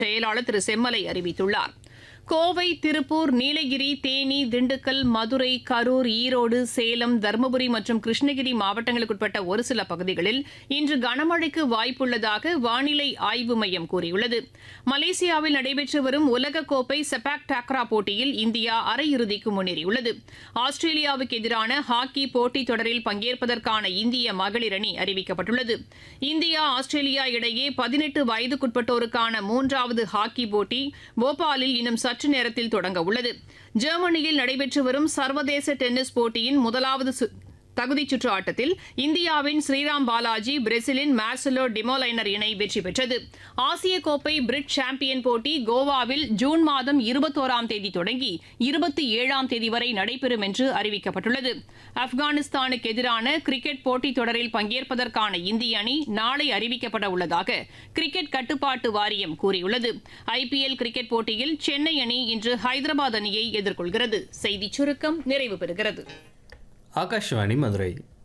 செயலாளர் திரு செம்மலை அறிவித்துள்ளார் கோவை திருப்பூர் நீலகிரி தேனி திண்டுக்கல் மதுரை கரூர் ஈரோடு சேலம் தருமபுரி மற்றும் கிருஷ்ணகிரி மாவட்டங்களுக்குட்பட்ட ஒரு சில பகுதிகளில் இன்று கனமழைக்கு வாய்ப்புள்ளதாக வானிலை ஆய்வு மையம் கூறியுள்ளது மலேசியாவில் நடைபெற்று வரும் உலகக்கோப்பை செபாக் டாக்ரா போட்டியில் இந்தியா அரையிறுதிக்கு முன்னேறியுள்ளது ஆஸ்திரேலியாவுக்கு எதிரான ஹாக்கி போட்டித் தொடரில் பங்கேற்பதற்கான இந்திய மகளிர் அணி அறிவிக்கப்பட்டுள்ளது இந்தியா ஆஸ்திரேலியா இடையே பதினெட்டு வயதுக்குட்பட்டோருக்கான மூன்றாவது ஹாக்கி போட்டி போபாலில் இன்னும் சற்று நேரத்தில் தொடங்க உள்ளது ஜெர்மனியில் நடைபெற்று வரும் சர்வதேச டென்னிஸ் போட்டியின் முதலாவது சு- தகுதிச் சுற்று ஆட்டத்தில் இந்தியாவின் ஸ்ரீராம் பாலாஜி பிரேசிலின் மார்செலோ டிமோலைனர் இணை வெற்றி பெற்றது ஆசிய கோப்பை பிரிட் சாம்பியன் போட்டி கோவாவில் ஜூன் மாதம் இருபத்தோராம் தேதி தொடங்கி இருபத்தி ஏழாம் தேதி வரை நடைபெறும் என்று அறிவிக்கப்பட்டுள்ளது ஆப்கானிஸ்தானுக்கு எதிரான கிரிக்கெட் போட்டித் தொடரில் பங்கேற்பதற்கான இந்திய அணி நாளை அறிவிக்கப்பட உள்ளதாக கிரிக்கெட் கட்டுப்பாட்டு வாரியம் கூறியுள்ளது ஐபிஎல் கிரிக்கெட் போட்டியில் சென்னை அணி இன்று ஹைதராபாத் அணியை எதிர்கொள்கிறது செய்திச் சுருக்கம் நிறைவு பெறுகிறது ஆகாஷ்வாணி மதுரை